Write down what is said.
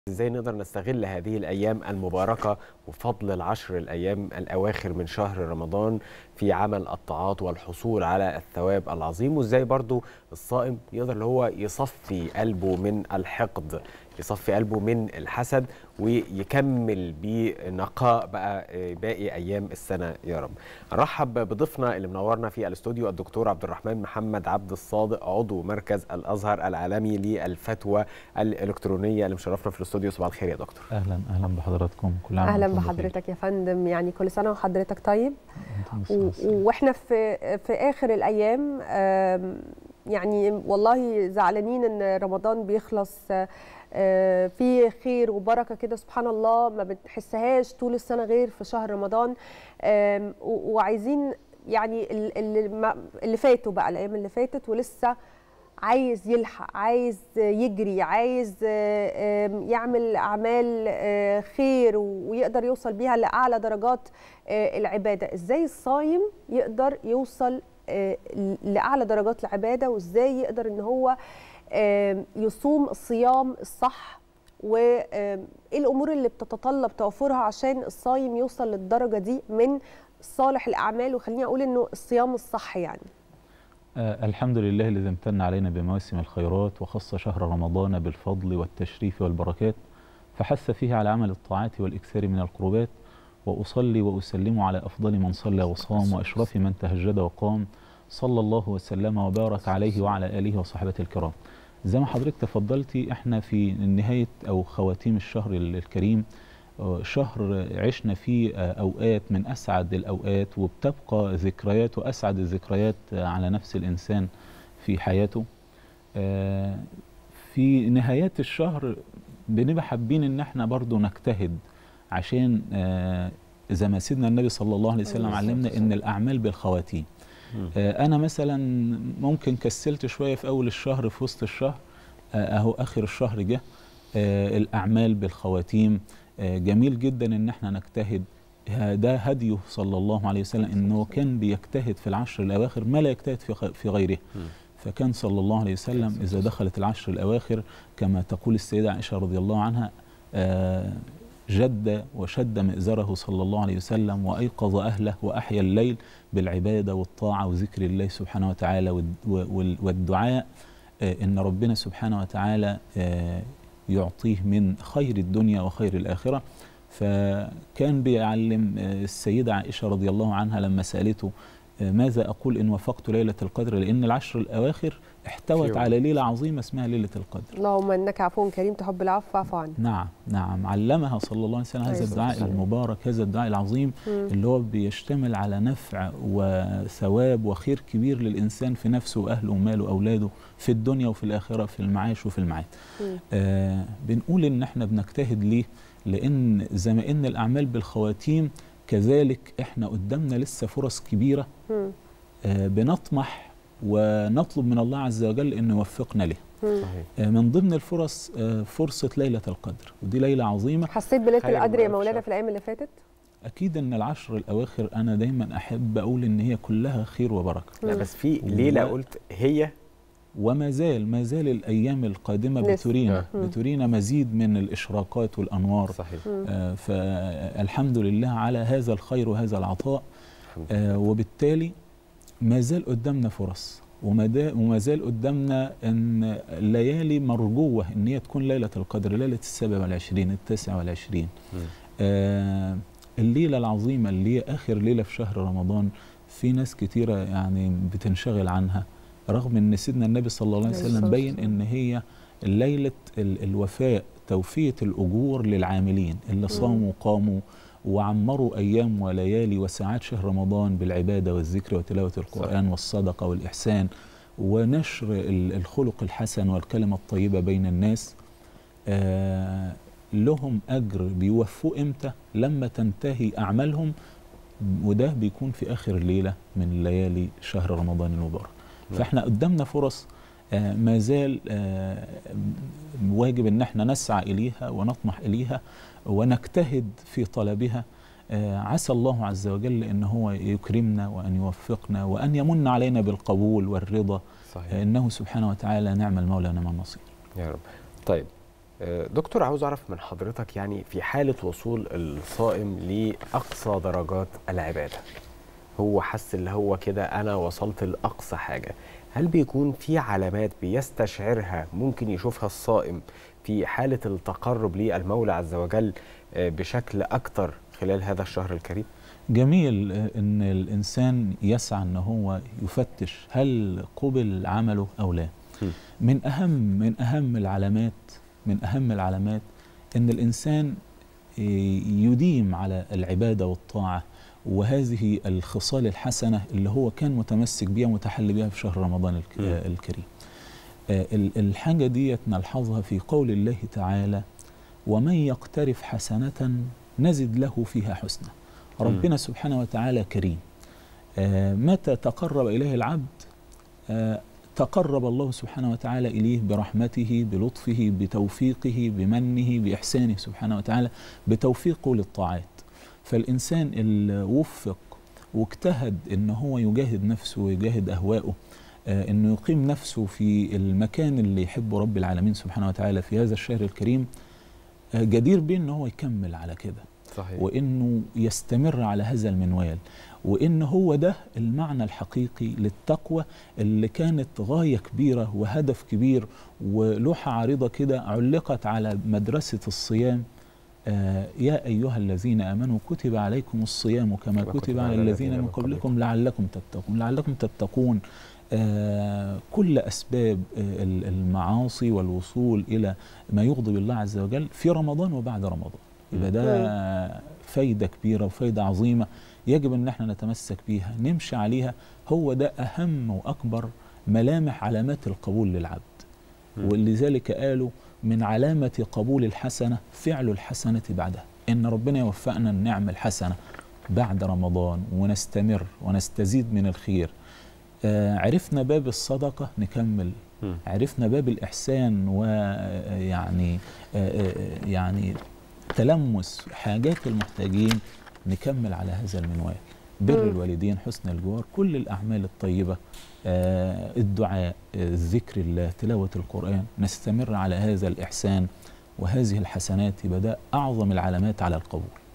ازاي نقدر نستغل هذه الايام المباركه وفضل العشر الايام الاواخر من شهر رمضان في عمل الطاعات والحصول على الثواب العظيم وازاي برضو الصائم يقدر اللي هو يصفي قلبه من الحقد يصفي قلبه من الحسد ويكمل بنقاء بقى باقي ايام السنه يا رب. نرحب بضيفنا اللي منورنا في الاستوديو الدكتور عبد الرحمن محمد عبد الصادق عضو مركز الازهر العالمي للفتوى الالكترونيه اللي مشرفنا في الاستوديو صباح الخير يا دكتور. اهلا اهلا بحضراتكم كل عام اهلا بحضرتك يا فندم يعني كل سنه وحضرتك طيب و... واحنا في في اخر الايام يعني والله زعلانين ان رمضان بيخلص في خير وبركه كده سبحان الله ما بتحسهاش طول السنه غير في شهر رمضان وعايزين يعني اللي, اللي فاتوا بقى الايام اللي فاتت ولسه عايز يلحق عايز يجري عايز يعمل اعمال خير ويقدر يوصل بيها لاعلى درجات العباده ازاي الصايم يقدر يوصل لاعلى درجات العباده وازاي يقدر ان هو يصوم الصيام الصح وايه الامور اللي بتتطلب توفرها عشان الصايم يوصل للدرجه دي من صالح الاعمال وخليني اقول انه الصيام الصح يعني آه الحمد لله الذي امتن علينا بمواسم الخيرات وخص شهر رمضان بالفضل والتشريف والبركات فحث فيه على عمل الطاعات والاكثار من القربات واصلي واسلم على افضل من صلى وصام واشرف من تهجد وقام صلى الله وسلم وبارك عليه وعلى اله وصحبه الكرام. زي ما حضرتك تفضلتي احنا في نهايه او خواتيم الشهر الكريم شهر عشنا فيه اوقات من اسعد الاوقات وبتبقى ذكريات واسعد الذكريات على نفس الانسان في حياته. في نهايات الشهر بنبقى حابين ان احنا برضو نجتهد عشان زي ما سيدنا النبي صلى الله عليه وسلم علمنا ان الاعمال بالخواتيم. انا مثلا ممكن كسلت شويه في اول الشهر في وسط الشهر اهو اخر الشهر جه الاعمال بالخواتيم جميل جدا ان احنا نجتهد ده هديه صلى الله عليه وسلم انه كان بيجتهد في العشر الاواخر ما لا يجتهد في في غيره فكان صلى الله عليه وسلم اذا دخلت العشر الاواخر كما تقول السيده عائشه رضي الله عنها جد وشد مئزره صلى الله عليه وسلم وأيقظ أهله وأحيا الليل بالعبادة والطاعة وذكر الله سبحانه وتعالى والدعاء إن ربنا سبحانه وتعالى يعطيه من خير الدنيا وخير الآخرة فكان بيعلم السيدة عائشة رضي الله عنها لما سألته ماذا أقول إن وفقت ليلة القدر لأن العشر الأواخر احتوت على ليلة عظيمة اسمها ليلة القدر اللهم إنك عفو كريم تحب العفو فاعف عنا نعم نعم علمها صلى الله عليه وسلم هذا الدعاء المبارك هذا الدعاء العظيم مم. اللي هو بيشتمل على نفع وثواب وخير كبير للإنسان في نفسه وأهله وماله وأولاده في الدنيا وفي الآخرة في المعاش وفي المعاد آه بنقول إن احنا بنجتهد ليه لأن زي ما إن الأعمال بالخواتيم كذلك احنا قدامنا لسه فرص كبيرة آه بنطمح ونطلب من الله عز وجل انه يوفقنا له آه من ضمن الفرص آه فرصة ليلة القدر ودي ليلة عظيمة حسيت بليلة القدر يا مولانا في الأيام اللي فاتت؟ أكيد إن العشر الأواخر أنا دايما أحب أقول إن هي كلها خير وبركة لا بس في ليلة و... قلت هي وما زال ما زال الايام القادمه بترينا بترينا مزيد من الاشراقات والانوار صحيح آه فالحمد لله على هذا الخير وهذا العطاء آه وبالتالي ما زال قدامنا فرص وما زال قدامنا ان ليالي مرجوه ان هي تكون ليله القدر ليله السابع والعشرين التاسع والعشرين آه الليله العظيمه اللي هي اخر ليله في شهر رمضان في ناس كتيره يعني بتنشغل عنها رغم ان سيدنا النبي صلى الله عليه وسلم بين ان هي ليله الوفاء توفيه الاجور للعاملين اللي صاموا وقاموا وعمروا ايام وليالي وساعات شهر رمضان بالعباده والذكر وتلاوه القران والصدقه والاحسان ونشر الخلق الحسن والكلمه الطيبه بين الناس آه لهم اجر بيوفوه امتى لما تنتهي اعمالهم وده بيكون في اخر ليله من ليالي شهر رمضان المبارك فاحنا قدامنا فرص آه ما زال آه واجب ان احنا نسعى اليها ونطمح اليها ونجتهد في طلبها آه عسى الله عز وجل ان هو يكرمنا وان يوفقنا وان يمن علينا بالقبول والرضا صحيح. انه سبحانه وتعالى نعم المولى ونعم النصير يا رب طيب دكتور عاوز اعرف من حضرتك يعني في حاله وصول الصائم لاقصى درجات العباده هو حس اللي هو كده انا وصلت لاقصى حاجه هل بيكون في علامات بيستشعرها ممكن يشوفها الصائم في حاله التقرب للمولى عز وجل بشكل اكتر خلال هذا الشهر الكريم جميل ان الانسان يسعى ان هو يفتش هل قبل عمله او لا من اهم من اهم العلامات من اهم العلامات ان الانسان يديم على العباده والطاعه وهذه الخصال الحسنه اللي هو كان متمسك بها ومتحلي بها في شهر رمضان الكريم. الحاجه ديت نلحظها في قول الله تعالى: ومن يقترف حسنه نزد له فيها حسنى. ربنا سبحانه وتعالى كريم. متى تقرب اليه العبد تقرب الله سبحانه وتعالى إليه برحمته بلطفه بتوفيقه بمنه بإحسانه سبحانه وتعالى بتوفيقه للطاعات فالإنسان اللي وفق واجتهد إن هو يجاهد نفسه ويجاهد أهواءه آه إنه يقيم نفسه في المكان اللي يحبه رب العالمين سبحانه وتعالى في هذا الشهر الكريم آه جدير بيه إن هو يكمل على كده صحيح. وإنه يستمر على هذا المنوال وإن هو ده المعنى الحقيقي للتقوى اللي كانت غاية كبيرة وهدف كبير ولوحة عريضة كده علقت على مدرسة الصيام آه يا أيها الذين آمنوا كتب عليكم الصيام كما كتب على الذين من قبلكم لعلكم تتقون لعلكم تتقون آه كل أسباب آه المعاصي والوصول إلى ما يغضب الله عز وجل في رمضان وبعد رمضان يبقى ده فايدة كبيرة وفايدة عظيمة يجب ان احنا نتمسك بيها نمشي عليها هو ده اهم واكبر ملامح علامات القبول للعبد ولذلك قالوا من علامة قبول الحسنة فعل الحسنة بعدها إن ربنا يوفقنا أن نعمل حسنة بعد رمضان ونستمر ونستزيد من الخير آه عرفنا باب الصدقة نكمل م. عرفنا باب الإحسان ويعني آه يعني تلمس حاجات المحتاجين نكمل على هذا المنوال بر الوالدين حسن الجوار كل الأعمال الطيبة آه الدعاء آه ذكر الله تلاوة القرآن نستمر على هذا الإحسان وهذه الحسنات يبقى ده أعظم العلامات على القبول